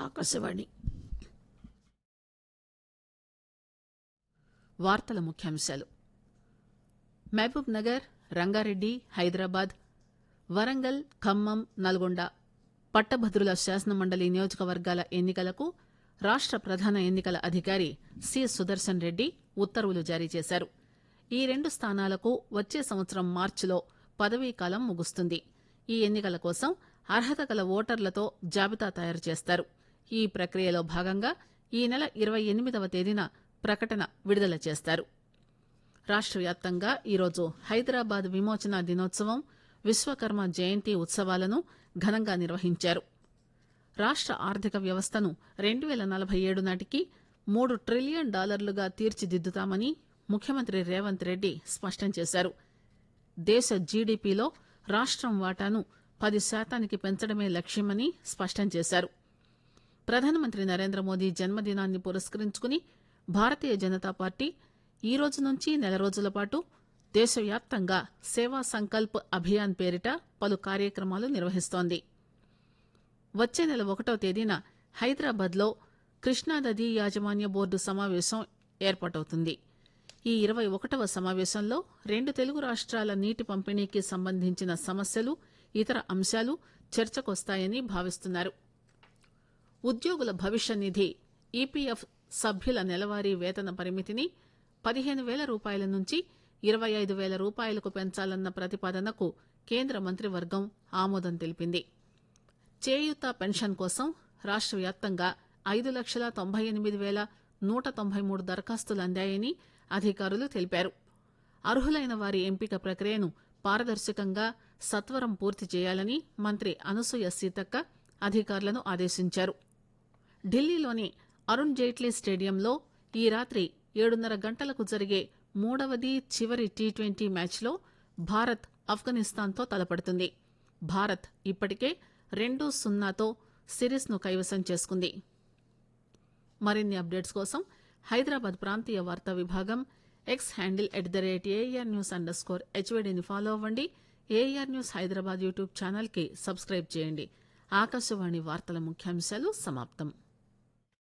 ఆకాశవాణి వార్తల ముఖ్యాంశాలు మహబూబ్ నగర్ రంగారెడ్డి హైదరాబాద్ వరంగల్ ఖమ్మం నల్గొండ పట్టభద్రుల శాసనమండలి నియోజకవర్గాల ఎన్నికలకు రాష్ట ప్రధాన ఎన్నికల అధికారి సి సుదర్శన్ రెడ్డి ఉత్తర్వులు జారీ చేశారు ఈ రెండు స్థానాలకు వచ్చే సంవత్సరం మార్చిలో పదవీకాలం ముగుస్తుంది ఈ ఎన్నికల కోసం అర్హత గల ఓటర్లతో జాబితా తయారు చేస్తారు ఈ ప్రక్రియలో భాగంగా ఈ నెల ఇరవై ఎనిమిదవ తేదీన ప్రకటన విడుదల చేస్తారు రాష్ట వ్యాప్తంగా ఈరోజు హైదరాబాద్ విమోచన దినోత్సవం విశ్వకర్మ జయంతి ఉత్సవాలను ఘనంగా నిర్వహించారు రాష్ట ఆర్థిక వ్యవస్థను రెండు పేల నలభై ఏడు నాటికి మూడు ట్రిలియన్ డాలర్లుగా తీర్చిదిద్దుతామని ముఖ్యమంత్రి రేవంత్ రెడ్డి స్పష్టం చేశారు దేశ జీడీపీలో రాష్టం వాటాను పది శాతానికి పెంచడమే లక్ష్యమని స్పష్టం చేశారు ప్రధానమంత్రి నరేంద్ర మోదీ జన్మదినాన్ని పురస్కరించుకుని భారతీయ జనతా పార్టీ ఈ రోజు నుంచి నెల రోజుల పాటు దేశవ్యాప్తంగా సేవా సంకల్ప్ అభియాన్ పేరిట పలు కార్యక్రమాలు నిర్వహిస్తోంది వచ్చే నెల ఒకటో తేదీన హైదరాబాద్ లో కృష్ణానదీ యాజమాన్య బోర్డు సమావేశం ఏర్పాటవుతుంది ఈ ఇరవై ఒకటవ సమావేశంలో రెండు తెలుగు రాష్ట్రాల నీటి పంపిణీకి సంబంధించిన సమస్యలు ఇతర అంశాలు చర్చకొస్తాయని భావిస్తున్నారు ఉద్యోగుల భవిష్య నిధి ఈపీఎఫ్ సభ్యుల నెలవారీ వేతన పరిమితిని పదిహేను వేల రూపాయల నుంచి ఇరవై ఐదు వేల రూపాయలకు పెంచాలన్న ప్రతిపాదనకు కేంద్ర మంత్రివర్గం ఆమోదం తెలిపింది చేయూత పెన్షన్ కోసం రాష్ట వ్యాప్తంగా ఐదు లక్షల తొంభై ఎనిమిది వేల నూట తొంభై మూడు దరఖాస్తులు అందాయని అధికారులు తెలిపారు అర్హులైన వారి ఎంపిక ప్రక్రియను పారదర్శకంగా సత్వరం పూర్తి చేయాలని మంత్రి అనసూయ సీతక్క అధికారులను ఆదేశించారు ఢిల్లీలోని అరుణ్ జైట్లీ స్టేడియంలో ఈ రాత్రి ఏడున్నర గంటలకు జరిగే మూడవది చివరి టీ ట్వంటీ మ్యాచ్లో భారత్ ఆఫ్ఘనిస్తాన్తో తలపడుతుంది భారత్ ఇప్పటికే రెండు సున్నాతో సిరీస్ను కైవసం చేసుకుంది మరిన్ని అప్డేట్స్ కోసం హైదరాబాద్ ప్రాంతీయ వార్తా విభాగం X handle at the rate A R news underscore score హెచ్వీడీని ఫాలో అవ్వండి ఏఆర్ న్యూస్ హైదరాబాద్ యూట్యూబ్ ఛానల్కి సబ్స్క్రైబ్ చేయండి ఆకాశవాణి వార్తల ముఖ్యాంశాలు సమాప్తం